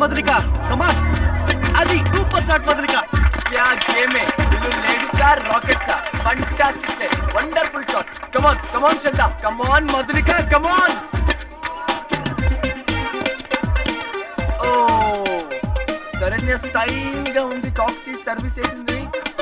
మధురిక కమాన్ అది super start Madhurika क्या game है लेडीज का रॉकेट का फंटास्टिक है wonderful shot come on come on Shraddha come on Madhulika come on ఓ శరణ్య స్టైల్ గా ఉంది చాక్ కి సర్వీస్ చేసింది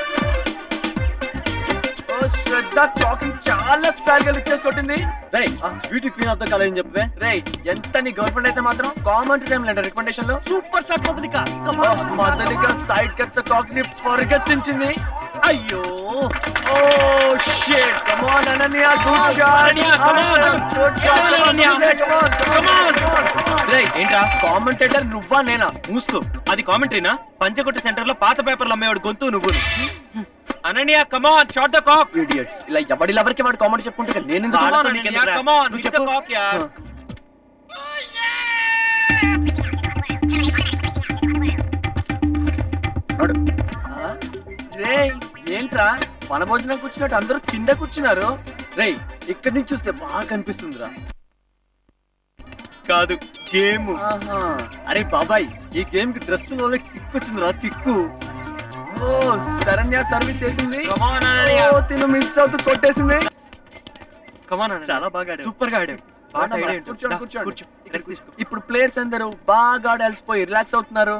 ఓ శ్రద్ధ చాకింగ్ చాలా స్టైల్ గా లిక్ చేసి కొట్టింది రే beauty queen of the college అని చెప్పే రే ఎంత నీ గర్ల్ ఫ్రెండ్ అయితే మాత్రం కామన్ టైం లేండి రికమెండేషన్ లో super start Madhurika Madhulika side cuts చాక్ ని పరిగెత్తించింది అయ్యో oh shit come on Ananya good shot Ananya, come on. Good Come on, Ananya. Come on Come on. రే ఏంట్రా కామెంటేటర్ నువ్వా నేనా మూసుకో అది కామెంటరీనా పంచకొట్టు సెంటర్ లో పాత పేపర్లు అమ్మేవాడు గొంతు నువ్వు Ananya come on short the cock idiots ఇలా ఎవడి లవర్కి వాడు కామెంట్ చెప్పుకుంటే నేను ఎందుకు వాళ్ళతో వాళ్ళతో నీకెందుకురా? కమాన్ నువ్వు చెప్పు. cock, యార్. రే ఏంట్రా మన భోజనం కూర్చున్నట్టు అందరూ కింద కూర్చున్నారు రేయ్ ఇక్కడి నుంచి చూస్తే బాగా కనిపిస్తుందిరా కాదు గేమ్ ఆహా. అరే బాబాయ్ ఈ గేమ్ కి డ్రెస్ లో కిక్ వచ్చిందిరా కిక్కు ఓ శరణ్య సర్వీస్ చేసింది కమాన్ అనన్య ఓ తిను మిస్ అవుతూ కొట్టేసింది కమాన్ అనన్య చాలా బాగా ఆడావు. సూపర్ గా ఆడావు పాట ఆడమ్మా, ఐడియా ఏంటో. కూర్చోండి, దా, కూర్చోండి. కూర్చో రెస్ట్ తీసుకో ఇప్పుడు ప్లేయర్స్ అందరూ బాగా ఆడి అలసిపోయి రిలాక్స్ అవుతున్నారు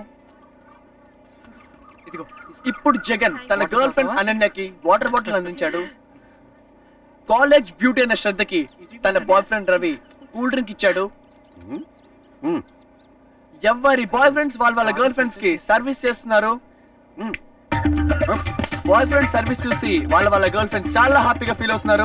ఇదిగో ఇప్పుడు జగన్ తన Water గర్ల్ ఫ్రెండ్ తాగుతావా? అనన్యకి వాటర్ బాటిల్ అందించాడు కాలేజ్ బ్యూటీ అయిన శ్రద్ధకి తన boyfriend Ravi cool drink ఇచ్చాడు ఎవరి బాయ్ ఫ్రెండ్స్ వాళ్ళ వాళ్ళ గర్ల్ ఫ్రెండ్స్ కి సర్వీస్ చేస్తున్నారు బాయ్ ఫ్రెండ్ సర్వీస్ చూసి వాళ్ళ వాళ్ళ గర్ల్ ఫ్రెండ్స్ చాలా హ్యాపీగా ఫీల్ అవుతున్నారు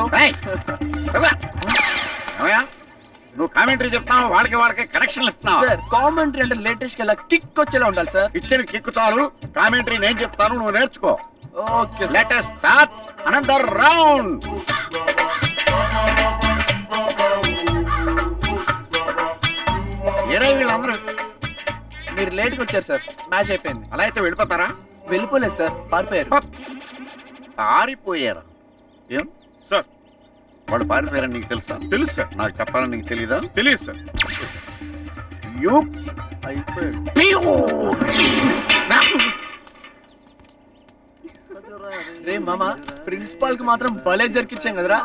ఏమయ్యా? నువ్వు కామెంటరీ చెప్తున్నావు వాళ్ళకి వాళ్ళకి కనెక్షన్లు ఇస్తున్నావు సార్ కామెంటరీ అంటే లేటెస్ట్ గా కిక్ వచ్చేలా ఉండాలి సార్ ఇచ్చిన కిక్కు చాలు కామెంటరీ నేను చెప్తాను నువ్వు నేర్చుకో okay latest start another round ఏరే వీళ్ళందరూ మీరు లేట్ గా వచ్చారు సార్ మ్యాచ్ అయిపోయింది అలా అయితే వెళ్ళిపోతారా వెళ్ళిపోలేదు సార్ పారిపోయారు పారిపోయారా ఏం సార్ వాళ్ళు పారిపోయారని నీకు తెలుసా తెలుసు సార్ నాకు చెప్పాలని నీకు తెలీదా తెలియదు సార్ యూ అయిపోయాడు రే మామ ప్రిన్సిపాల్ కి మాత్రం భలే జరికిచ్చాం కదరా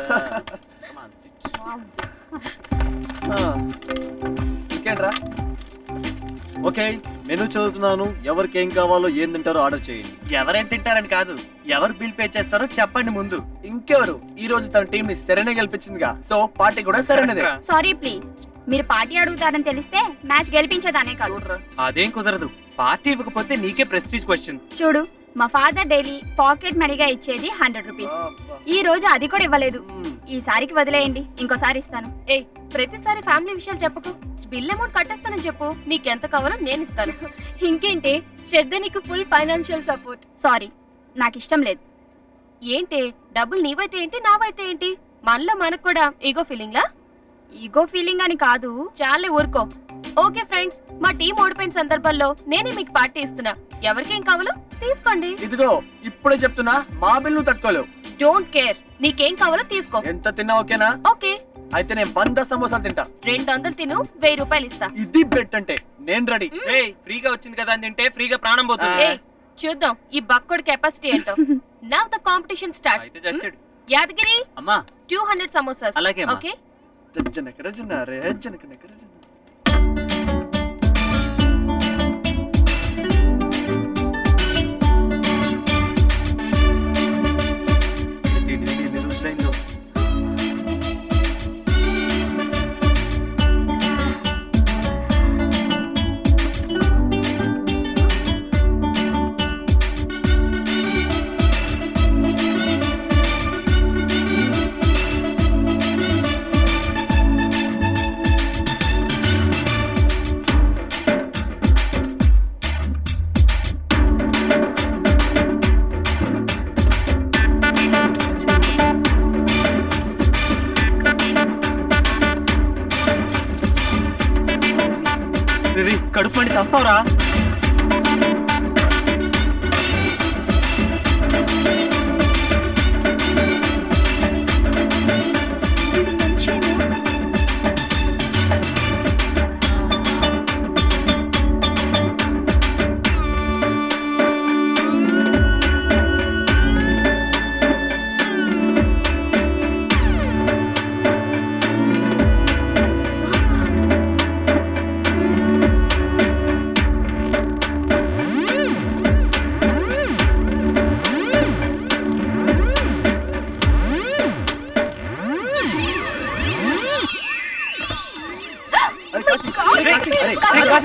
ఆ. ఇంకేంట్రా ఓకే మెనూ చదువుతున్నాను ఎవరికి ఏం కావాలో ఏం తింటారో ఆర్డర్ చేయండి ఎవరేం తింటారని కాదు ఎవరు బిల్ పే చేస్తారో చెప్పండి ముందు ఇంకెవరు ఈ రోజు తన టీం ని సరైన గెలిపించిందిగా సో పార్టీ కూడా సరైనదే సారీ ప్లీజ్ మీరు పార్టీ అడుగుతారని తెలిస్తే మ్యాచ్ గెలిపించేదానే కాదు అదేం కుదరదు పార్టీ ఇవ్వకపోతే నీకే ప్రెస్టీజ్ క్వశ్చన్ చూడు మా ఫాదర్ డైలీ పాకెట్ మనీగా ఇచ్చేది హండ్రెడ్ రూపీస్ ఈ రోజు అది కూడా ఇవ్వలేదు ఈసారికి వదిలేయండి ఇంకోసారి ఇస్తాను ఏ ప్రతిసారి ఫ్యామిలీ విషయాలు చెప్పకు బిల్ అమౌంట్ కట్టేస్తానని చెప్పు నీకెంత కావాలో నేను ఇస్తాను ఇంకేంటి శ్రద్ధ నీకు ఫుల్ ఫైనాన్షియల్ సపోర్ట్ సారీ నాకు ఇష్టం లేదు ఏంటి డబ్బులు నీవైతే ఏంటి నావైతే ఏంటి మనలో మనకు కూడా ఈగో ఫీలింగ్ లా ఈగో ఫీలింగ్ అని కాదు చాలే ఊరుకో ఓకే ఫ్రెండ్స్ మా టీం ఓడిపోయిన సందర్భంలో నేనే మీకు పార్టీ ఇస్తున్నా ఎవరికేం కావాలో తీసుకోండి ఇదిగో ఇప్పుడే చెప్తున్నా మా బిల్ నువ్వు తట్టుకోలేవు డోంట్ కేర్ నీకేం కావాలో తీసుకో ఎంత తిన్నా ఓకేనా ఓకే అయితే నేను వంద సమోసాలు తింటా రెండు వందలు తిను వెయ్యి రూపాయలు ఇస్తా ఇది బెట్ అంటే నేను రెడీ ఏయ్ ఫ్రీగా వచ్చింది కదా అని తింటే ఫ్రీగా ప్రాణం పోతుంది ఏ చూద్దాం ఈ బక్కోడి కెపాసిటీ ఏంటో నవ్ ద కాంపిటీషన్ స్టార్ట్స్ అయితే చచ్చాడు యాదగిరి అమ్మా టూ హండ్రెడ్ సమోసాస్ అలాగే అమ్మా. ఓకే జనక రజన రే జనక నక రజన ఏంటి, ఏంటి, ఎన్ని రోజులైందో? రే, రే, కడుపు మండి చస్తావురా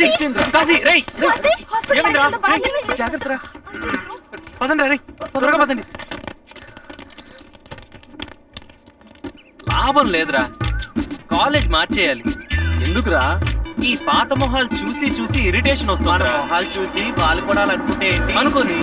కాశీ కాశీ రేయ్ కాశీ, hospital ఏమైందిరా? లో బాగా ఏమైంది? జాగ్రత్త రా. పదండి రేయ్ త్వరగా పదండి లాభం లేదురా కాలేజ్ మార్చేయాలి ఎందుకురా ఈ పాత మొహాలు చూసి చూసి ఇరిటేషన్ మన వస్తుంది మొహాలు చూసి వాళ్ళు కూడా అనుకుంటే ఏంటి అనుకోని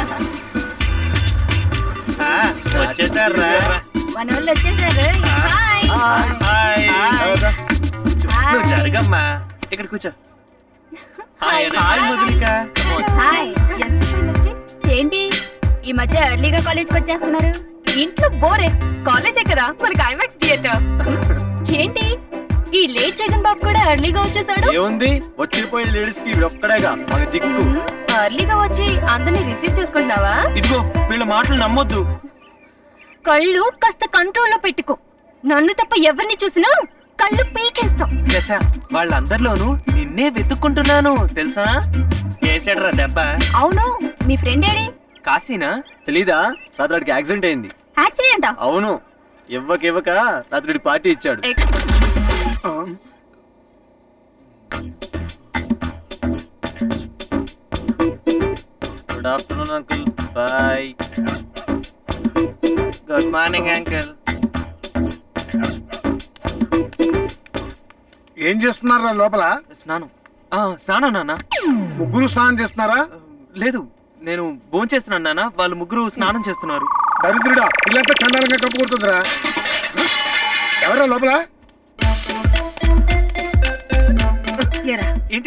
ఆ, వచ్చేసారురా. మన వాళ్ళు వచ్చేసారు హాయ్ హాయ్ హాయ్. నువ్వు జరగమ్మా ఇక్కడ కూర్చో హాయ్ అన్న. హాయ్ మధులిక హాయ్ ఎంతసేపు వచ్చి? ఏంటి ఈ మధ్య ఎర్లీగా కాలేజ్కి వచ్చేస్తున్నారు ఇంట్లో బోరే కాలేజే కదా మనకి ఐమాక్స్ థియేటర్ ఏంటి ఈ లేట్ జగన్ బాబు కూడా ఎర్లీగా వచ్చేసాడు ఏముంది వచ్చిపోయే లేడీస్ కి ఇవి ఒక్కడేగా మన దిక్కు ఎర్లీగా వచ్చి అందరినీ రిసీవ్ చేసుకుంటావా ఇదిగో వీళ్ళ మాటలు నమ్మొద్దు కళ్ళు కాస్త కంట్రోల్లో పెట్టుకో నన్ను తప్ప ఎవరిని చూసినా కళ్ళు పీకేస్తాం చచ్చా వాళ్ళందరిలోనూ నిన్నే వెతుక్కుంటున్నాను తెలుసా చేసాడురా దెబ్బ అవును మీ ఫ్రెండ్ ఏడి కాశీనా తెలీదా రాత్రికి యాక్సిడెంట్ అయింది యాక్సిడెంట్ అవును ఇవ్వక ఇవ్వక రాత్రి పార్టీ ఇచ్చాడు ఎక్- good afternoon uncle bye good morning uncle ఏం చేస్తున్నారా లోపల స్నానం ఆ, స్నానం నాన్న ముగ్గురు స్నానం చేస్తున్నారా లేదు నేను భోంచేస్తున్నాను చేస్తున్నాను నాన్న వాళ్ళు ముగ్గురు స్నానం చేస్తున్నారు దరిద్రుడా ఇల్లంతా చండాలంగా కప్పు కొడుతుందిరా ఎవరా లోపల ఏంటి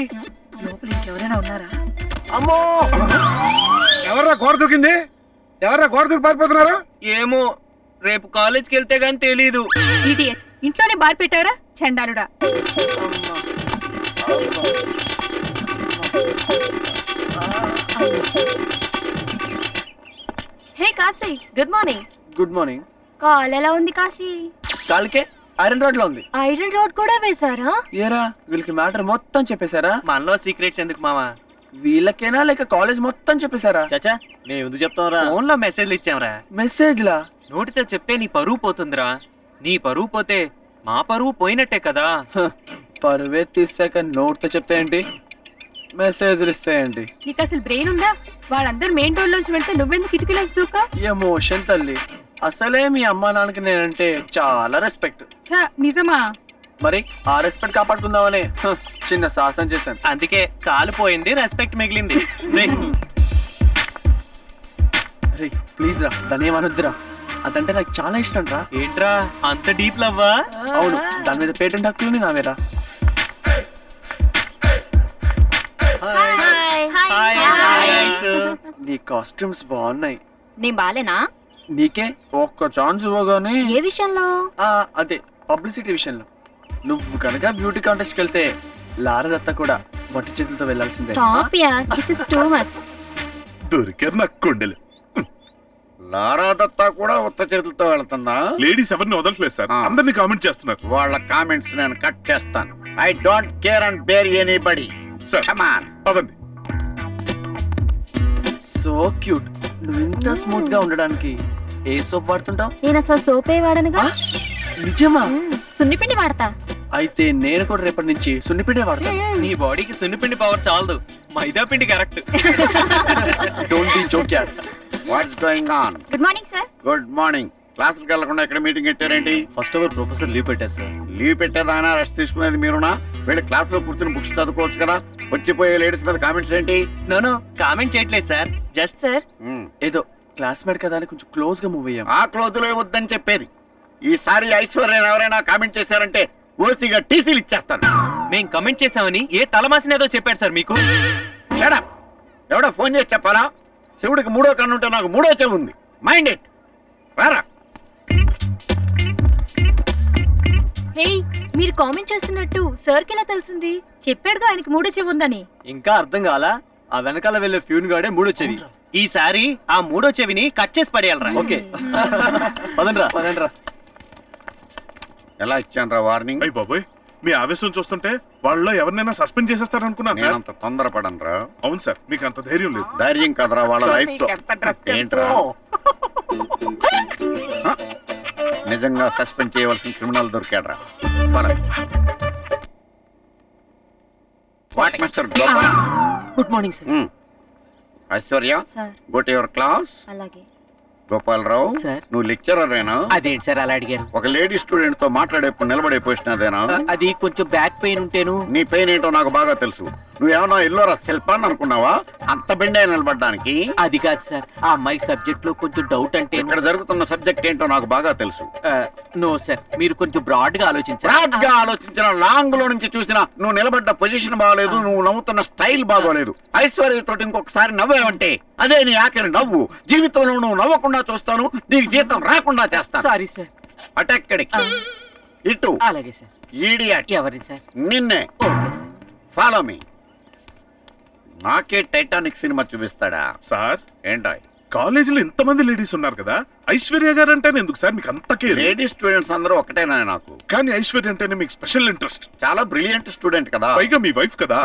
అమ్మో ఎవరా గోడ దూకింది ఎవరా గోడ దూకి పారిపోతున్నారు ఏమో రేపు కాలేజ్కి వెళ్తే గానీ తెలీదు ఇడియట్ ఇంట్లోనే బార్ పెట్టారా చండాలుడా hey Kashi good morning good morning call ఎలా ఉంది కాశీ కాలికే ఐరన్ రోడ్ లో ఉంది ఐరన్ రోడ్ కూడా వేశారా ఏరా వీళ్ళకి మ్యాటర్ మొత్తం చెప్పేశారా మనలో సీక్రెట్స్ ఎందుకు మావా వీళ్ళకేనా లేక కాలేజ్ మొత్తం చెప్పేశారా చాచా నేను ఎందుకు చెప్తాంరా ఫోన్ లో మెసేజ్లు ఇచ్చాంరా మెసేజ్ లా నోటితో చెప్తే నీ పరువు పోతుందిరా నీ పరువు పోతే మా పరువు పోయినట్టే కదా పరువే తీసాక నోట్ తో చెప్తే ఏంటి మెసేజ్లు ఇస్తాయండి నీకు అసలు బ్రెయిన్ ఉందా వాళ్ళందరూ మెయిన్ డోర్ లోంచి వెళ్తే నువ్వెందుకు కిటికీలోకి దూకా ఎమోషన్ తల్లి అసలే మీ అమ్మా నాన్నకి నేనంటే చాలా రెస్పెక్ట్ ఛ, నిజమా మరి ఆ రెస్పెక్ట్ కాపాడుకుందామని హ, చిన్న సాహసం చేశాను అందుకే కాలు పోయింది రెస్పెక్ట్ మిగిలింది రే ప్లీజ్ రా దాని ఏమనొద్దురా అదంటే నాకు చాలా ఇష్టం రా ఏంట్రా అంత డీప్ లవ్వా అవును దాని మీద పేటెంట్ హక్కులు నావేరా హాయ్ నీ కాస్ట్యూమ్స్ బాగున్నాయి నేను బాలేనా నీకే ఒక్క ఛాన్స్ ఇవ్వగానే ఏ విషయంలో ఆ, అదే పబ్లిసిటీ విషయంలో నువ్వు కనుక బ్యూటీ కాంటెస్ట్కి వెళ్తే లారదత్త కూడా వట్టి చేతులతో వెళ్ళాల్సిందే stop ya this is too much దొరికారు నాకు కొండలు లారా దత్తా కూడా ఉత్త చేతులతో వెళ్తుందా లేడీస్ ఎవరిని వదలట్లేదు సార్ ఆ. అందరినీ కామెంట్ చేస్తున్నారు వాళ్ళ కామెంట్స్ నేను కట్ చేస్తాను I don't care and bear anybody sir come on పదండి సో క్యూట్ నువ్వు ఇంత స్మూత్ గా ఉండడానికి ఏ సోప్ వాడుతుంటావు నేను అసలు సోపే వాడనుగా నిజమా సున్నిపిండి వాడతా అయితే నేను కూడా రేపటి నుంచి సున్నిపిండే వాడతా నీ బాడీకి సున్నిపిండి పవర్ చాలదు మైదా పిండి కరెక్ట్ డోంట్ బి జోక్ యార్ what's going on good morning sir good morning క్లాసులకు వెళ్లకుండా ఇక్కడ మీటింగ్ పెట్టారేంటి ఫస్ట్ అవర్ ప్రొఫెసర్ లీవ్ పెట్టారు సార్ లీవ్ పెట్టేదానా రెస్ట్ తీసుకునేది మీరునా వీళ్ళు క్లాస్ లో కూర్చుని బుక్స్ చదువుకోవచ్చు కదా వచ్చిపోయే లేడీస్ మీద కామెంట్స్ ఏంటి నో కామెంట్ చేయట్లేదు సార్ జస్ట్ సార్ మ్మ్. ఏదో క్లాస్మేట్ కదా అని కొంచెం క్లోజ్ గా మూవ్ అయ్యాం ఆ క్లోజులో వద్దని చెప్పేది ఈసారి ఐశ్వర్యని ఎవరైనా కామెంట్ చేశారంటే ఓసీగా టీసీలు ఇచ్చేస్తాను మేం కమెంట్ చేసామని ఏ తలమాసినేదో చెప్పాడు సార్ మీకు షడప్ ఎవడో ఫోన్ చేసి చెప్పాలా శివుడికి మూడో కన్ను ఉంటే నాకు మూడో చెవి ఉంది మైండ్ ఇట్ రారా హే మీరు కామెంట్ చేస్తున్నట్టు సార్కి ఎలా తెలిసింది చెప్పాడుగా ఆయనకి మూడు చెవి ఉందని ఇంకా అర్థం కాలా ఆ వెనకాల వెళ్ళే ఫ్యూన్ గాడే మూడొచ్చేవి ఈసారి ఆ మూడో చెవిని కట్ చేసి పడేయాలరా ఓకే పదండ్రా పదండ్రా ఎలా ఇచ్చాను రా వార్నింగ్ అయ్యి బాబోయ్ మీ ఆవేశం చూస్తుంటే వాళ్ళలో ఎవరినైనా సస్పెండ్ చేసేస్తారనుకున్నాను సార్ నేనంత తొందరపడను రా అవును సార్ మీకు అంత ధైర్యం లేదు ధైర్యం కదరా వాళ్ళ లైఫ్ లో ఏంట్రా హ? నిజంగా సస్పెండ్ చేయవలసిన క్రిమినల్ దొరికాడరా పద. What mister Gopal good morning sir Hmm. Aishwarya sir go to your class అలాగే గోపాలరావు సార్ నువ్వు లెక్చరరేనా అదేంటి సార్ అలా అడిగారు ఒక లేడీ స్టూడెంట్ తో మాట్లాడేప్పుడు నిలబడే పొజిషన్ అదేనా అది కొంచెం బ్యాక్ పెయిన్ ఉంటేను నీ పెయిన్ ఏంటో నాకు బాగా తెలుసు నువ్వేమన్నా ఇల్లోరా శిల్పాన్ని అనుకున్నావా అంత బెండే నిలబడడానికి అది కాదు సార్ ఆ అమ్మాయి సబ్జెక్ట్ లో కొంచెం డౌట్ అంటే ఇక్కడ జరుగుతున్న సబ్జెక్ట్ ఏంటో నాకు బాగా తెలుసు నో సార్ మీరు కొంచెం బ్రాడ్ గా బ్రాడ్ ఆలోచించారు గా ఆలోచించిన లాంగ్ లో నుంచి చూసిన నువ్వు నిలబడ్డ పొజిషన్ బాగోలేదు నువ్వు నవ్వుతున్న స్టైల్ బాగోలేదు ఐశ్వర్య తోటి ఇంకొకసారి నవ్వేవంటే అదే నీ ఆఖరి నవ్వు జీవితంలో నువ్వు నవ్వకుండా చూస్తాను నీకు జీతం రాకుండా చేస్తాను సారీ సార్ అటెక్కడికి ఇటు అలాగే సార్ ఈడియట్ ఎవరి సార్ నిన్నే ఓకే సార్ ఫాలో మీ నాకే టైటానిక్ సినిమా చూపిస్తాడా సార్ ఏంటో కాలేజీలో ఇంతమంది లేడీస్ ఉన్నారు కదా ఐశ్వర్య గారు అంటేనే ఎందుకు సార్ మీకు అంత కేర్ లేడీ స్టూడెంట్స్ అందరూ ఒకటేనా నాకు కానీ ఐశ్వర్య అంటేనే మీకు స్పెషల్ ఇంట్రెస్ట్ చాలా బ్రిలియంట్ స్టూడెంట్ కదా పైగా మీ వైఫ్ కదా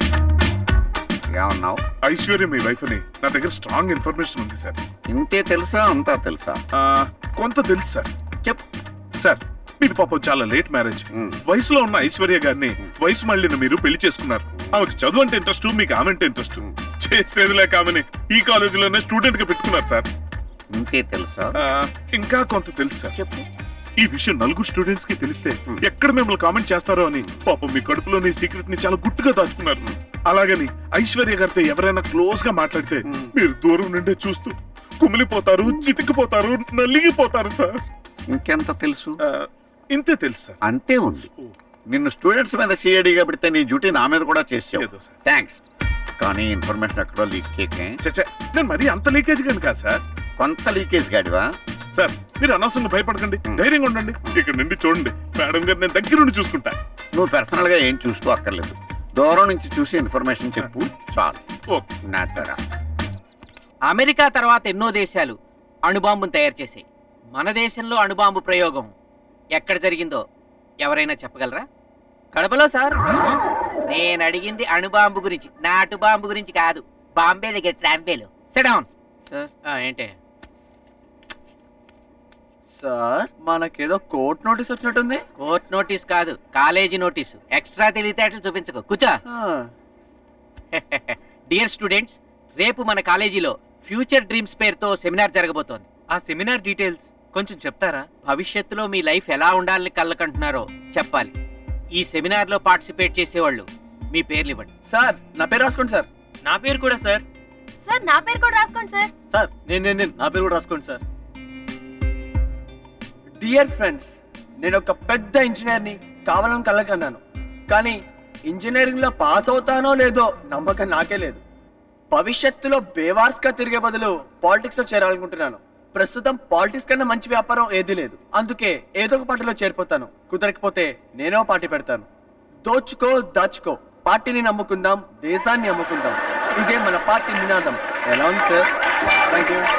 ఏమన్నావు ఐశ్వర్య మీ వైఫ్ అని నా దగ్గర స్ట్రాంగ్ ఇన్ఫర్మేషన్ ఉంది సార్ ఇంతే తెలుసా అంతా తెలుసా ఆ, కొంత తెలుసు సార్ చెప్ సార్ మీది పాపం చాలా లేట్ మ్యారేజ్ ఉమ్. వయసులో ఉన్న ఐశ్వర్య గారిని వయసు మళ్ళీ మీరు పెళ్లి చేసుకున్నారు ఆమెకు చదువు అంటే ఇంట్రెస్ట్ మీకు ఆమె అంటే ఇంట్రెస్ట్ చేసేది లేక ఆమెని ఈ కాలేజీలోనే స్టూడెంట్ గా పెట్టుకున్నారు సార్ ఇంతే తెలుసా ఆ, ఇంకా కొంత తెలుసు సార్ చెప్పు ఈ విషయం నలుగురు స్టూడెంట్స్ కి తెలిస్తే ఎక్కడ మిమ్మల్ని కామెంట్ చేస్తారో అని పాపం మీ కడుపులోని సీక్రెట్ ని చాలా గుట్టుగా దాచుకున్నారు అలాగని ఐశ్వర్య గారితో ఎవరైనా క్లోజ్ గా మాట్లాడితే Hmm. మీరు దూరం నుండే చూస్తూ కుమిలిపోతారు చితికిపోతారు నలిగిపోతారు సార్ ఇంకెంత తెలుసు ఆ, ఇంతే తెలుసు సార్ అంతే ఉంది నిన్ను స్టూడెంట్స్ మీద సిఐడిగా పెడితే నీ డ్యూటీ నా మీద కూడా చేసావు ఏదో సార్ థ్యాంక్స్ కానీ ఇన్ఫర్మేషన్ ఎక్కడో లీక్ కేకే చచ్చా నేను మరీ అంత లీకేజ్ కానీ కాదు సార్ కొంత లీకేజ్ గాడివా సార్ మీరు అనవసరంగా భయపడకండి Hmm. ధైర్యంగా ఉండండి ఇక్కడ నుండి చూడండి మేడం గారు నేను దగ్గర నుండి చూసుకుంటా నువ్వు పర్సనల్ గా ఏం చూస్తూ అక్కర్లేదు దూరం నుంచి చూసి ఇన్ఫర్మేషన్ చెప్పు చాలు ఓకే నాటరా అమెరికా తర్వాత ఎన్నో దేశాలు అణుబాంబును తయారు చేశాయి మన దేశంలో అణుబాంబు ప్రయోగం ఎక్కడ జరిగిందో ఎవరైనా చెప్పగలరా కడపలో సార్ నేను అడిగింది అణుబాంబు గురించి నాటు బాంబు గురించి కాదు బాంబే దగ్గర ట్రాంపేలో సెడౌన్ సార్ ఏంటి సార్ మనకేదో కోర్ట్ నోటీస్ వచ్చినట్టుంది కోర్ట్ నోటీస్ కాదు కాలేజీ నోటీసు ఎక్స్ట్రా తెలివితేటలు చూపించకు కూర్చో ఆ, డియర్ స్టూడెంట్స్ రేపు మన కాలేజీలో ఫ్యూచర్ డ్రీమ్స్ పేరుతో సెమినార్ జరగబోతోంది ఆ సెమినార్ డీటెయిల్స్ కొంచెం చెప్తారా భవిష్యత్తులో మీ లైఫ్ ఎలా ఉండాలని కళ్ళకంటున్నారో చెప్పాలి ఈ సెమినార్ లో పార్టిసిపేట్ చేసేవాళ్ళు మీ పేర్లు ఇవ్వండి సార్ నా పేరు రాసుకోండి సార్ నా పేరు కూడా సార్ సార్ నా పేరు కూడా రాసుకోండి సార్ సార్ నేను నేను నేను నా పేరు కూడా రాసుకోండి సార్ డియర్ ఫ్రెండ్స్ నేను ఒక పెద్ద ఇంజనీర్ని కావాలని కళ్ళకన్నాను కానీ ఇంజనీరింగ్ లో పాస్ అవుతానో లేదో నమ్మకం నాకే లేదు భవిష్యత్తులో బేవార్స్ గా తిరిగే బదులు పాలిటిక్స్ లో చేరాలనుకుంటున్నాను ప్రస్తుతం పాలిటిక్స్ కన్నా మంచి వ్యాపారం ఏది లేదు అందుకే ఏదో ఒక పార్టీలో చేరిపోతాను కుదరకపోతే నేనో పార్టీ పెడతాను దోచుకో దాచుకో పార్టీని నమ్ముకుందాం దేశాన్ని అమ్ముకుందాం ఇదే మన పార్టీ నినాదం ఎలా ఉంది సార్ థ్యాంక్ యూ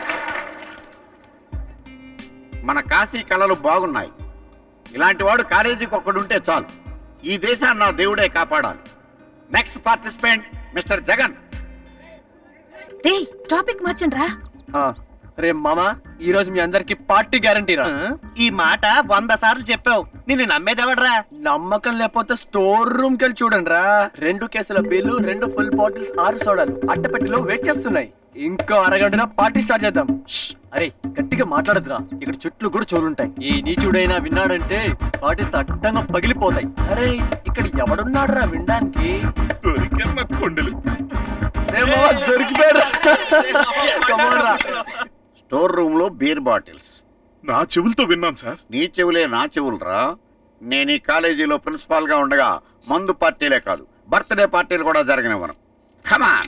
మన కాశీ కళలు బాగున్నాయి ఇలాంటి వాడు కాలేజీకి ఒక్కడుంటే చాలు ఈ దేశాన్ని నా దేవుడే కాపాడాలి నెక్స్ట్ పార్టిసిపెంట్ మిస్టర్ జగన్ రే టాపిక్ మార్చండి రా ఆ, రే మామా ఈ రోజు మీ అందరికి పార్టీ గ్యారంటీ రా ఈ మాట వంద సార్లు చెప్పావు నిన్ను నమ్మేదెవడ్రా నమ్మకం లేకపోతే స్టోర్ రూమ్ కెళ్ళి చూడండి రా రెండు కేసుల బిల్లు రెండు ఫుల్ బాటిల్స్ ఆరు సోడాలు అట్టపెట్టిలో వెయిట్ చేస్తున్నాయి ఇంకో అరగంటలో పార్టీ స్టార్ట్ చేద్దాం షష్! అరే గట్టిగా మాట్లాడదురా ఇక్కడ చుట్లు కూడా చూలుంటాయి ఏ నీచుడైనా విన్నాడంటే పార్టీ తట్టంగా పగిలిపోతాయి అరే ఇక్కడ ఎవడున్నాడు రా వినడానికి దొరికారు నా కొండలు రే మావా, దొరికిపోయాడురా. Come on రా. స్టోర్ రూమ్ లో బీర్ బాటిల్స్ నా చెవులతో విన్నాను సార్ నీ చెవులే నా చెవులరా నేను ఈ కాలేజీలో ప్రిన్సిపాల్ గా ఉండగా మందు పార్టీలే కాదు బర్త్డే పార్టీలు కూడా జరగనివ్వను కమాన్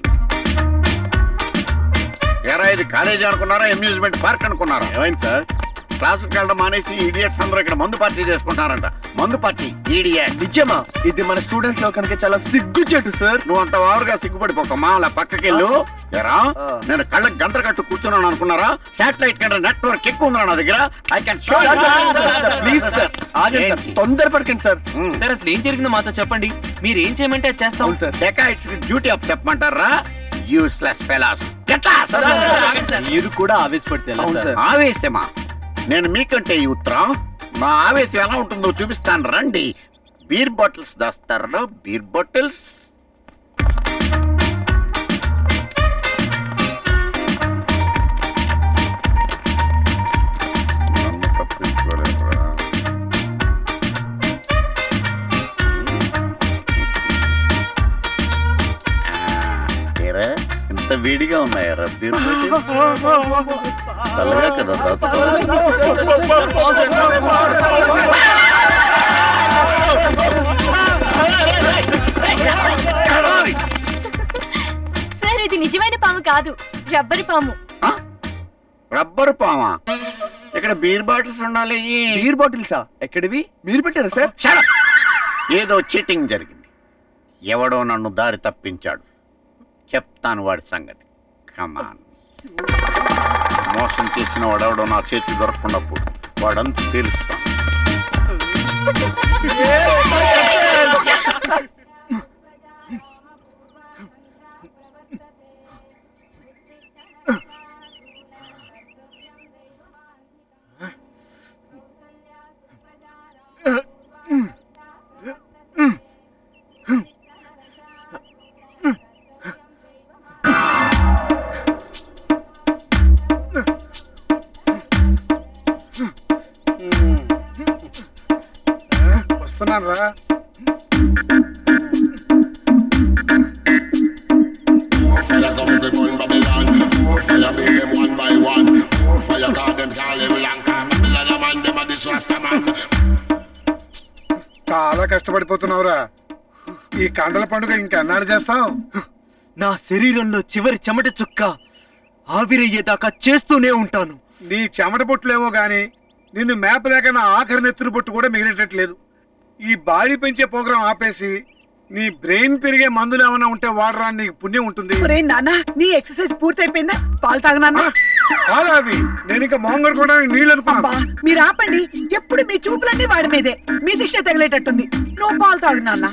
ఎరా ఇది కాలేజీ అనుకున్నారా అమ్యూజ్మెంట్ పార్క్ అనుకున్నారా ఏమైంది సార్ క్లాసుకి వెళ్ళడం మానేసి ఈడియట్స్ అందరూ ఇక్కడ మందు పార్టీ చేసుకుంటారంట మందు పార్టీ ఈడియట్ నిజమా ఇది మన స్టూడెంట్స్ లో కనుక చాలా సిగ్గు చెట్టు సార్ నువ్వు అంత వారుగా సిగ్గుపడిపోకమ్మా అలా పక్కకెళ్ళు ఎరా ఆ. నేను కళ్ళకి గంట కట్టు కూర్చున్నాను అనుకున్నారా శాటిలైట్ కంటే నెట్వర్క్ ఎక్కువ ఉందా నా దగ్గర I can show please sir ఆగండి సార్ ఏంటి? తొందరపడకండి సార్ సార్ అసలు ఏం జరిగిందో మాతో చెప్పండి మీరు ఏం చేయమంటే అది చేస్తాం అవును సార్ డెకాయిట్స్ డ్యూటీ అప్ చెప్పమంటారా యూస్లెస్ ఫెలాస్ మీరు కూడా ఆవేశపడితే అవును సార్ ఆవేశమా నేను మీకంటే ఈ ఉత్తరం నా ఆవేశం ఎలా ఉంటుందో చూపిస్తాను రండి బీర్ బాటిల్స్ దాస్తారా బీర్ బాటిల్స్ తాగారా బీర్ చల్లగా కదా తాత సార్ ఇది నిజమైన పాము కాదు రబ్బరి పాము రబ్బర్ పామా ఇక్కడ బీర్ బాటిల్స్ ఉండాలి బీర్ బాటిల్సా ఎక్కడివి మీరు పెట్టారా సార్ Shut up! ఏదో చీటింగ్ జరిగింది ఎవడో నన్ను దారి తప్పించాడు చెప్తాను వాడి సంగతి కమాన్ మోసం చేసిన వాడెవడో నా చేతి దొరకకుండా పోడు వాడంతా తెలుస్తాను వస్తున్నాను రా More fire come to burn Babylon. More fire burn them one by one. More fire call them can't live long. 'Cause Babylon a man, them a this Rasta man. చాలా కష్టపడిపోతున్నావురా ఈ కండల పండుగ ఇంకెన్నాడు చేస్తావు నా శరీరంలో చివరి చెమట చుక్క ఆవిరయ్యేదాకా చేస్తూనే ఉంటాను నీ చెమట బొట్టులేమో గాని నిన్ను మేపలేక నా ఆఖరి నెత్తురు బొట్టు కూడా మిగిలేటట్లేదు ఈ బాడీ పెంచే ప్రోగ్రాం ఆపేసి నీ బ్రెయిన్ పెరిగే మందులు ఏమైనా ఉంటే వాడరా నీకు పుణ్యం ఉంటుంది ఒరే నాన్న నీ ఎక్సర్సైజ్ పూర్తయిపోయిందా పాలు తాగనా చాలా అవి నేను ఇంకా మొహం కడుకోవడానికి నీళ్ళు అనుకున్నా అబ్బా మీరు ఆపండి ఎప్పుడు మీ చూపులన్నీ వాడి మీదే మీ దిష్ట తగిలేటట్టుంది నువ్వు పాలు తాగు నాన్న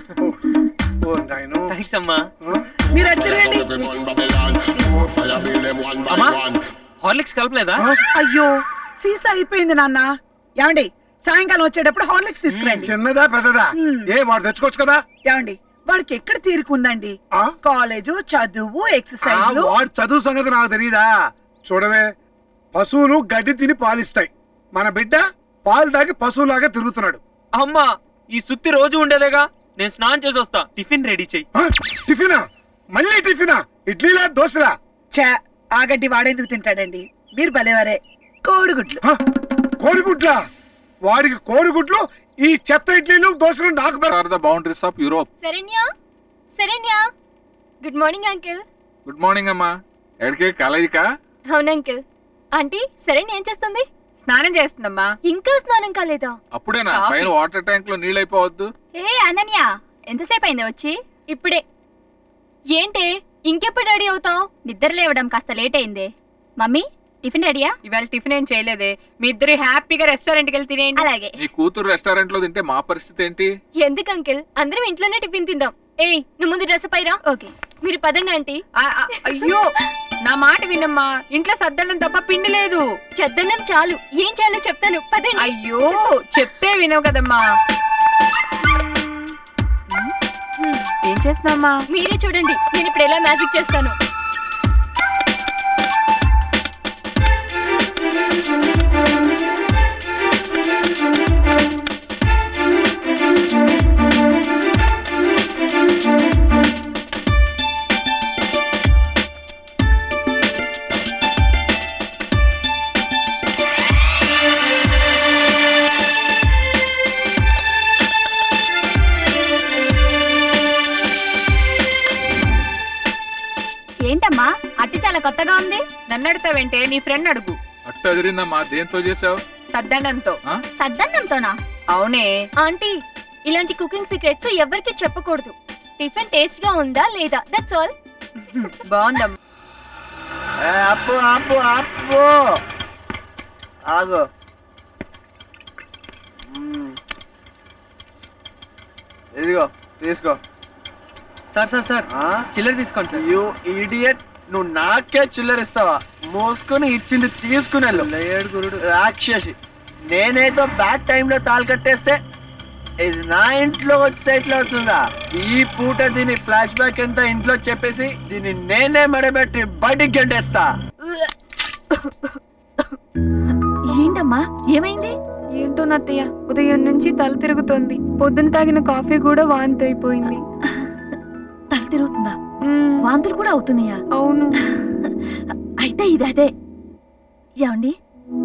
ఓ నాయనో థ్యాంక్స్ అమ్మా మీరు అటు తిరగండి Come to burn Babylon. More fire burn them one by అమ్మా one. హార్లిక్స్ కలపలేదా అయ్యో సీసా అయిపోయింది నాన్న ఏమండి సాయంకాలం వచ్చేటప్పుడు హార్లిక్స్ తీసుకురండి చిన్నదా పెద్దదా హ్మ్. ఏ వాడు తెచ్చుకోవచ్చు కదా ఏమండి వాడికి ఎక్కడ తీరుకుందండి ఆ? కాలేజు చదువు ఆ, ఎక్సర్సైజ్ వాడు చదువు సంగతి నాకు తెలియదా చూడవే పశువులు గడ్డి తిని పాలిస్తాయి మన బిడ్డ పాలు తాగి పశువులాగా తిరుగుతున్నాడు అమ్మా ఈ సుత్తి రోజు ఉండేదేగా నేను స్నానం చేసి వస్తా టిఫిన్ రెడీ చెయ్యి ఆ, టిఫినా మళ్ళీ టిఫినా ఇడ్లీలా దోశలా చా ఆ గడ్డి వాడేందుకు తింటాడండి మీరు భలేవారే కోడిగుడ్లు ఆ, కోడిగుడ్లా వాడికి కోడిగుడ్లు ఈ చెత్త ఇడ్లీలు దోశలు నాకు పెడ- are the boundaries of Europe Saranya Saranya good morning uncle good morning అమ్మా ఎక్కడికి కలయిక అవును అంకిల్ ఆంటీ శరణ్య ఏం చేస్తుంది స్నానం చేస్తుందమ్మా ఇంకా స్నానం కాలేదా అప్పుడేనా కాఫీ. పైన వాటర్ ట్యాంక్ లో నీళ్ళు అయిపోవద్దు ఏ అనన్య ఎంతసేపు అయింది వచ్చి ఇప్పుడే ఏంటే ఇంకెప్పుడు రెడీ అవుతావు నిద్ర లేవడం కాస్త లేట్ అయింది మమ్మీ టిఫిన్ రెడీయా ఇవాళ టిఫిన్ ఏం చేయలేదే మీ ఇద్దరు హ్యాపీగా రెస్టారెంట్కి వెళ్ళి తినేయండి అలాగే నీ కూతురు రెస్టారెంట్ లో తింటే మా పరిస్థితి ఏంటి ఎందుకు అంకిల్ అందరం ఇంట్లోనే టిఫిన్ తిందాం ఏయ్ నువ్వు ముందు డ్రెస్ పైరా ఓకే మీరు పదండి ఆంటీ ఆ, ఆ, అయ్యో నా మాట వినమ్మా ఇంట్లో సద్దడం తప్ప పిండి లేదు చెద్దన్నం చాలు ఏం చేయాలో చెప్తాను పదండి అయ్యో చెప్తే వినవు కదమ్మా ఏం చేస్తున్నామ్మా మీరే చూడండి నేను ఇప్పుడు ఎలా మ్యాజిక్ చేస్తాను ఏంటమ్మా అట్టి చాలా కొత్తగా ఉంది నన్ను అడుగుతావంటే నీ ఫ్రెండ్ అడుగు అట్టు అదిరిందమ్మా దేంతో చేసావు సద్దనంతో సద్దన్నంతోనా అవునే ఆంటీ ఇలాంటి కుకింగ్ సీక్రెట్స్ ఎవరికి చెప్పకూడదు టిఫిన్ టేస్ట్ గా ఉందా లేదా దట్స్ ఆల్ బాగుందమ్మా ఏ, అప్పు అప్పు అప్పు ఆగు మ్మ్. ఇదిగో తీసుకో సార్ సార్ సార్ ఆ? చిల్లర తీసుకోండి సార్ యు ఇడియట్ నువ్వు నాకే చిల్లర ఇస్తావా మోసుకొని ఇచ్చింది తీసుకుని వెళ్ళు గురుడు రాక్షసి నేనేదో బ్యాడ్ టైంలో తాళి కట్టేస్తే ఇది నా ఇంట్లో వచ్చి సెటిల్ అవుతుందా ఈ పూట దీని ఫ్లాష్ బ్యాక్ ఎంత ఇంట్లో చెప్పేసి దీన్ని నేనే మడబెట్టి బయటికి గంటేస్తా ఏంటమ్మా ఏమైంది ఏంటో నత్తయ్య ఉదయం నుంచి తల తిరుగుతోంది పొద్దున తాగిన కాఫీ కూడా వాంతి అయిపోయింది తల తిరుగుతుందా వాంతులు కూడా అవుతున్నాయా అవును అయితే ఇది అదే ఏమండి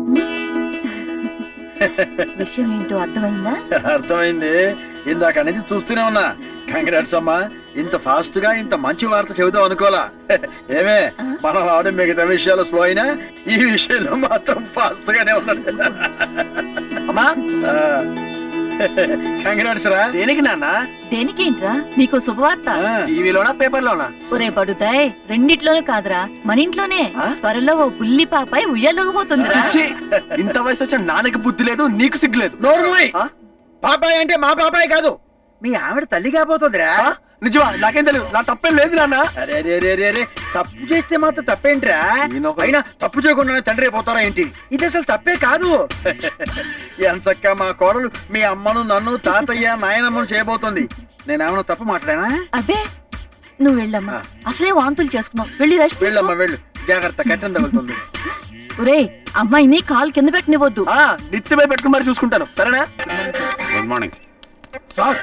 విషయం ఏంటో అర్థమైందా అర్థమైంది ఇందాక నుంచి చూస్తూనే ఉన్నా కంగ్రాట్స్ అమ్మా ఇంత ఫాస్ట్ గా ఇంత మంచి వార్త చెబుతాం అనుకోలా ఏమే మన వాడు మిగతా విషయాలు స్లో అయినా ఈ విషయంలో మాత్రం ఫాస్ట్ గానే ఉన్నాడు అమ్మా కంగ్రాట్స్ రా దేనికి నాన్న దేనికేంట్రా నీకు శుభవార్త టీవీలోనా పేపర్లోనా ఒరే పడుతాయ్ రెండిట్లోనూ కాదురా మన ఇంట్లోనే త్వరలో ఓ బుల్లి పాపాయి ఉయ్యలోకపోతుంది చిచ్చి ఇంత వయసు వచ్చిన నాన్నకి బుద్ధి లేదు నీకు సిగ్గు లేదు నోరు పాపాయ్ అంటే మా పాపాయ్ కాదు మీ ఆవిడ తల్లి కాబోతుందిరా నిజమా నాకేం తెలియదు నా తప్పేం లేదు నాన్న అరే అరే అరే అరే అరే తప్పు చేస్తే మాత్రం తప్పేంట్రా అయినా తప్పు చేయకుండా తండ్రి అయిపోతారా ఏంటి ఇది అసలు తప్పే కాదు ఎంచక్క మా కోడలు మీ అమ్మను నన్ను తాతయ్య నాయనమ్మను చేయబోతుంది నేనేమన్నా తప్పు మాట్లాడానా అబ్బే నువ్వు వెళ్ళమ్మా అసలే వాంతులు చేసుకున్నావు వెళ్ళి రెస్ట్ వెళ్ళమ్మా వెళ్ళు జాగ్రత్త కట్టం తగులుతుంది ఒరే అమ్మాయిని కాలు కింద పెట్టనివ్వద్దు నిత్యమే పెట్టుకుని మరి చూసుకుంటాను సరేనా గుడ్ మార్నింగ్ సార్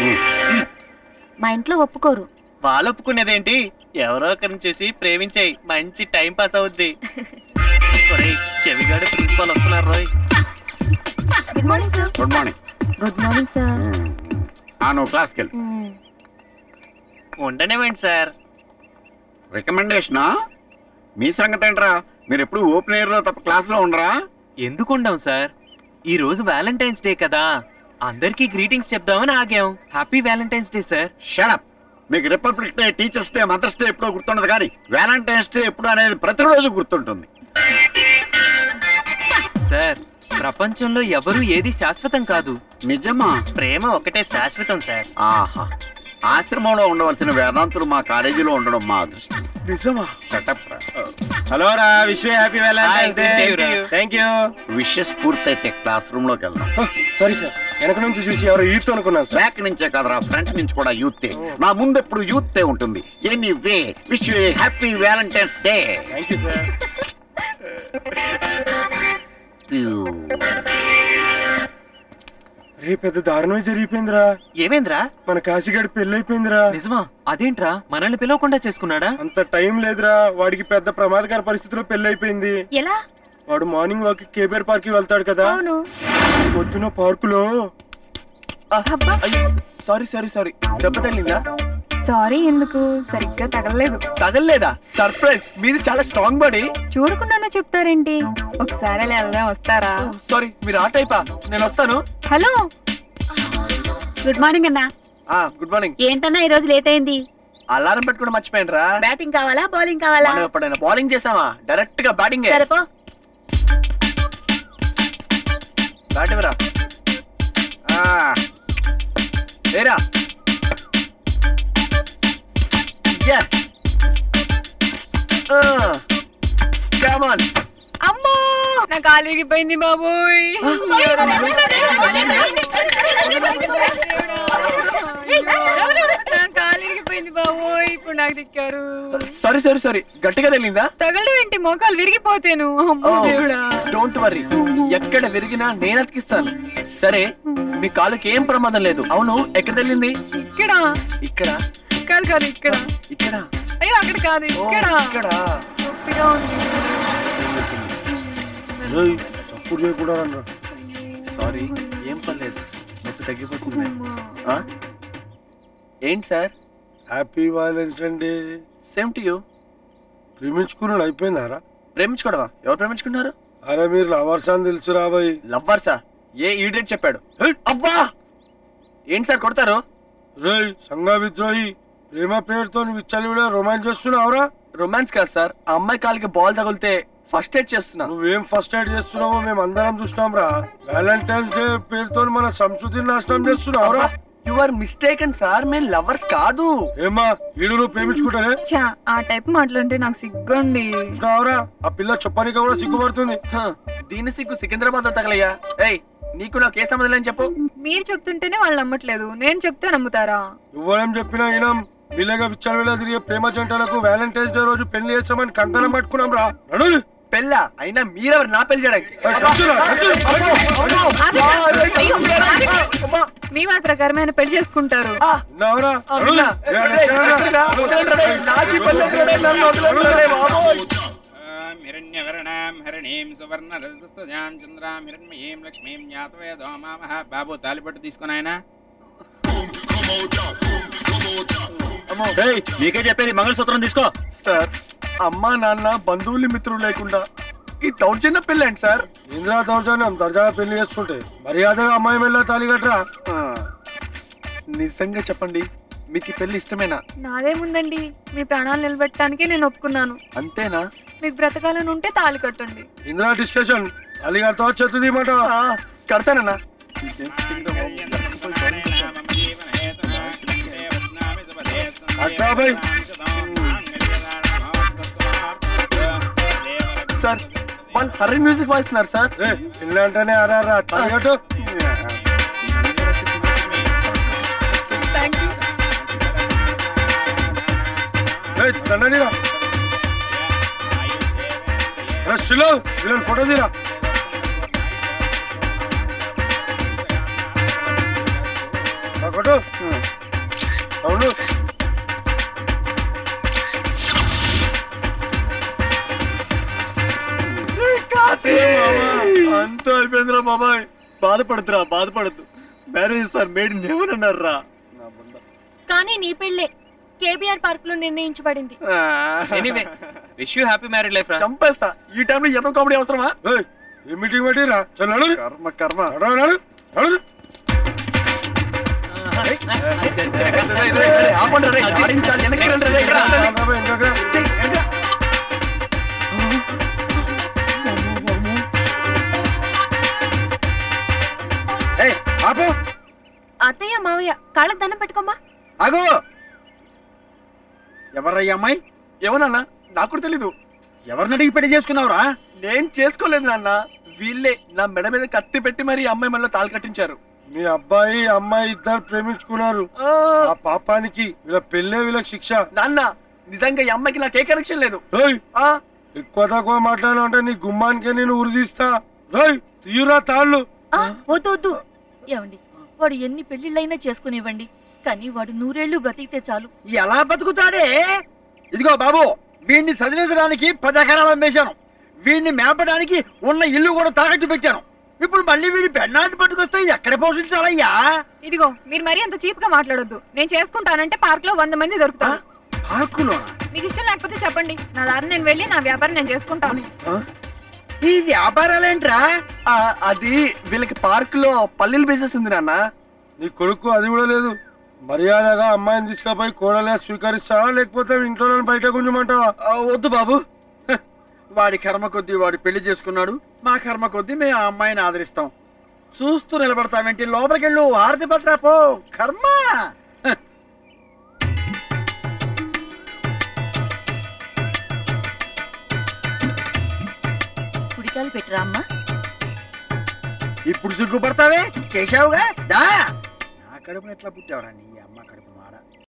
మా ఇంట్లో ఒప్పుకోరు వాళ్ళు ఒప్పుకునేదేంటి ఎవరో ఒకరిని చూసి ప్రేమించాయి మంచి టైం పాస్ అవుద్ది ఒరేయ్, చెవిగాడు ప్రిన్సిపాల్ వస్తున్నారు రోయ్ good morning sir good morning good morning sir ఆ నువ్వు క్లాస్కి వెళ్ళి ఉండనివ్వండి సార్ రికమెండేషనా మీ సంగతి ఏంట్రా మీరు ఎప్పుడు ఓపెన్ ఎయిర్ లో తప్ప క్లాస్ లో ఉండరా ఎందుకు ఉండం సార్ ఈ రోజు వ్యాలంటైన్స్ డే కదా అందరికీ గ్రీటింగ్స్ చెప్దామని ఆగాం happy valentine's day sir shut up మీకు republic day teachers' day mother's day ఎప్పుడో గుర్తుండదు కానీ వ్యాలంటైన్స్ డే ఎప్పుడు అనేది ప్రతిరోజు గుర్తుంటుంది సార్ ప్రపంచంలో ఎవరు ఏది శాశ్వతం కాదు నిజమా ప్రేమ ఒకటే శాశ్వతం సార్ ఆహా ఆశ్రమంలో ఉండవలసిన వేదాంతులు మా కాలేజీలో ఉండడం మా అదృష్టం నిజమా షటప్ రా హలో రా wish happy valentine's day thank you wishes పూర్తయితే క్లాస్ రూమ్ లోకి వెళ్దాం సారీ సార్ వెనక నుంచి చూసి ఎవరో ఈత్ అనుకున్నాను సార్ బ్యాక్ నుంచే కదరా ఫ్రంట్ నుంచి కూడా యూత్ నా ముందు ఎప్పుడు యూత్ ఉంటుంది anyway wish happy valentine's day thank you sir రే పెద్ద దారుణమే జరిగిపోయిందిరా ఏమేంద్రా మన కాశీగాడి పెళ్లి అయిపోయిందిరా నిజమా అదేంట్రా మనల్ని పిలవకుండా చేసుకున్నాడా అంత టైం లేదురా వాడికి పెద్ద ప్రమాదకర పరిస్థితిలో పెళ్లి అయిపోయింది ఎలా వాడు మార్నింగ్ వాక్ కేబీఆర్ పార్క్ కి వెళ్తాడు కదా అవును పొద్దున పార్కులో సారీ సారీ సారీ దెబ్బ తగిలిందా సారీ ఎందుకు సరిగ్గా తగలలేదు తగలలేదా సర్ప్రైజ్ మీది చాలా స్ట్రాంగ్ బాడీ చూడకుండానే చెప్తారేంటి ఒకసారి అలా వెళ్దాం వస్తారా సారీ మీరు ఆ టైపా నేను వస్తాను హలో గుడ్ మార్నింగ్ అన్నా ఆ గుడ్ మార్నింగ్ ఏంటన్నా ఈ రోజు లేట్ అయింది అలారం పెట్టుకుని మర్చిపోయాను రా బ్యాటింగ్ కావాలా బౌలింగ్ కావాలా మనం ఎప్పుడైనా బౌలింగ్ చేసామా డైరెక్ట్ గా బ్యాటింగ్ సరిపో బ్యాట్ ఇవ్వరా ఆ. ఏరా Yeah. Uh. Come on. అమ్మో నా కాలు విరిగిపోయింది బాబోయ్ నా కాలు విరిగిపోయింది బాబోయ్ ఇప్పుడు నాకు దిక్కారు సారీ సారీ సారీ గట్టిగా తగిలిందా తగలడం ఏంటి మోకాలు విరిగిపోతేను అమ్మో దేవుడా డోంట్ వరీ ఎక్కడ విరిగినా నేను అతికిస్తాను సరే మీ కాలుకి ఏం ప్రమాదం లేదు అవును ఎక్కడ తగిలింది ఇక్కడ ఇక్కడ కాదు కాదు ఇక్కడ ఇక్కడ అయ్యో అక్కడ కాదు ఇక్కడ ఇక్కడ నొప్పిగా ఉంది తప్పుడు చేయకూడా సారీ ఏం పర్లేదు నొప్పి తగ్గిపోతుంది ఆ? ఏంటి sir happy valentine day same to you ప్రేమించుకున్నాడు అయిపోయిందారా ప్రేమించుకోవడమా ఎవరు ప్రేమించుకున్నారు అరే మీరు లవర్స్ అని తెలుసు రాబాయ్ లవ్వర్సా ఏ ఈడియట్ చెప్పాడు హెయ్, అబ్బా ఏంటి సార్ కొడతారు రేయ్ సంఘ విద్రోహి ప్రేమ పేరుతో విచ్చలివిడ రొమాన్స్ చేస్తున్నావురా రొమాన్స్ కాదు సార్ ఆ అమ్మాయి కాలికి బాల్ తగిలితే ఫస్ట్ ఎయిడ్ చేస్తున్నా నువ్వేం ఫస్ట్ ఎయిడ్ చేస్తున్నావో మేము అందరం చూసినాం రా వ్యాలంటైన్స్ డే పేరుతో మన సంస్కృతిని నాశనం చేస్తున్నావురా యు ఆర్ మిస్టేకన్ సార్ మేము లవర్స్ కాదు ఏమా వీడు నువ్వు ప్రేమించుకుంటానే ఛా, ఆ టైప్ మాటలుంటే నాకు సిగ్గుండి చూసినావురా ఆ పిల్ల చెప్పడానికి కూడా సిగ్గుపడుతుంది హ, దీని సిగ్గు సికింద్రాబాద్ లో తగలయ్యా ఏయ్ నీకు నాకు ఏ సంబంధం లేని చెప్పు మీరు చెప్తుంటేనే వాళ్ళు నమ్మట్లేదు నేను చెప్తే నమ్ముతారా నువ్వేం చెప్పినా ఈనం వీళ్ళగా విచ్చలవిడ తిరిగే ప్రేమ జంటలకు వ్యాలంటైన్స్ డే రోజు పెళ్లి చేస్తామని కంకణం పట్టుకున్నాం రా నడు పెళ్ళ అయినా మీరెవరు నా పెళ్లి చేయడానికి కూర్చోరా, కూర్చో. అబ్బా, మీ మాట ప్రకారం ఆయన పెళ్లి చేసుకుంటారు నవరా అరుణ, రేయ్, వదలరా, వదలరా, రేయ్, నాకు ఈ పెళ్ళి వద్దురా, రేయ్, నన్ను వదలరా, రేయ్, బాబోయ్. హిరణ్యవర్ణాం హరిణీం సువర్ణ రజస్తజాం చంద్రాం హిరణ్మయీం లక్ష్మీం జ్ఞాతవేదో మామః బాబు తాలిపట్టు తీసుకుని ఆయన నీకే చెప్పేది మంగళసూత్రం తీసుకో సార్ అమ్మా నాన్న బంధువులు మిత్రులు లేకుండా ఈ దౌర్జన్య పెళ్ళండి సార్ ఇందిరా దౌర్జన్యం దర్జాగా పెళ్లి చేసుకుంటే మర్యాదగా అమ్మాయి వెళ్ళా తాళి కట్టరా ఆ, నిజంగా చెప్పండి మీకు ఈ పెళ్లి ఇష్టమేనా నాదేముందండి మీ ప్రాణాలు నిలబెట్టడానికి నేను ఒప్పుకున్నాను అంతేనా మీకు బ్రతకాలని ఉంటే తాళి కట్టండి ఇందిరా డిస్కషన్ తాళి కడతావా చెత్త తీయమాట ఆ, కడతానన్నా అక్కాబాయ్ సార్ వాళ్ళు హర్రీ మ్యూజిక్ వాయిస్తున్నారు సార్ ఏ పిల్ల అంటేనే అరారా తాళి కట్టు థ్యాంక్ యూ ఏయ్, దండనీరా రే శిలో వీళ్ళని ఫోటో తీరా ఆ ఫోటో అవును అంతా అయిపోయిందిరా బాబాయ్ బాధపడుతురా బాధపడద్దు మ్యారేజ్ సార్ మేడ్ నేమనన్నారా కానీ నీ పెళ్ళే కేబీఆర్ పార్క్ లో నిర్ణయించబడింది anyway wish you happy marriage life రా చంపేస్తా ఈ టైంలో ఎంతో కామెడీ అవసరమా ఏయ్, ఏ మీటింగ్ పెట్టిరా చల్ నడు కర్మ కర్మ నడు నడు నడు ఆపండి రే ఆడించాలి వెనక్కి రండి రే ఇక్కడ రండి. బాబాయ్, ఇంకొక. చెయ్, వెనక. ఏయ్, ఆపు అత్తయ్య మావయ్య కాళ్ళకు దండం పెట్టుకోమ్మా ఆగు ఎవర్రయ్య అమ్మాయి ఏమన్నా నాకు కూడా తెలీదు ఎవరిని అడిగి పెళ్లి చేసుకున్నావురా నేను చేసుకోలేదు నాన్న వీళ్ళే నా మెడ మీద కత్తి పెట్టి మరి ఈ అమ్మాయి మళ్ళీ తాళి కట్టించారు మీ అబ్బాయి అమ్మాయి ఇద్దరు ప్రేమించుకున్నారు ఆ, ఆ పాపానికి వీళ్ళ పెళ్ళే వీళ్ళకి శిక్ష నాన్న నిజంగా ఈ అమ్మాయికి నాకు ఏ కనెక్షన్ లేదు రోయ్ ఆ ఎక్కువ తక్కువ మాట్లాడినా అంటే నీ గుమ్మానికే నేను ఉరిదీస్తా రోయ్ తీయురా తాళ్ళు ఆ, వద్దు వద్దు ఏమండి వాడు ఎన్ని పెళ్లిళ్ళైనా చేసుకునివ్వండి కానీ వాడు నూరేళ్లు బ్రతికితే చాలు ఎలా బతుకుతాడే ఇదిగో బాబు వీడిని చదివించడానికి పది ఎకరాలు అమ్మేశాను వీడిని మేపడానికి ఉన్న ఇల్లు కూడా తాకట్టు పెట్టాను ఇప్పుడు మళ్ళీ వీడి పెన్నాన్ని పట్టుకొస్తే ఎక్కడ పోషించాలయ్యా ఇదిగో మీరు మరీ అంత చీప్ గా మాట్లాడొద్దు నేను చేసుకుంటానంటే పార్క్ లో వంద మంది దొరుకుతారు పార్కులో మీకు ఇష్టం లేకపోతే చెప్పండి నా దారి నేను వెళ్ళి నా వ్యాపారం నేను చేసుకుంటాను ఈ వ్యాపారాలేంట్రా ఆ, అది వీళ్ళకి పార్క్ లో పల్లీల బిజినెస్ ఉంది నాన్న నీ కొడుకు అది కూడా లేదు మర్యాదగా అమ్మాయిని తీసుకుపోయి కోడలే స్వీకరిస్తావా లేకపోతే ఇంట్లో బయట గుంజమంటావా ఆ, వద్దు బాబు హ, వాడి కర్మ కొద్దీ వాడు పెళ్లి చేసుకున్నాడు మా కర్మ కొద్దీ మేము ఆ అమ్మాయిని ఆదరిస్తాం చూస్తూ నిలబడతామేంటి లోపలికెళ్ళు హారతి పట్టరా పో కర్మ హ. కుడికాలు పెట్టరా అమ్మా ఇప్పుడు సిగ్గుపడతావే చేశావుగా దా నా కడుపున ఎట్లా పుట్టావురా నీ అమ్మ కడుపు మాడ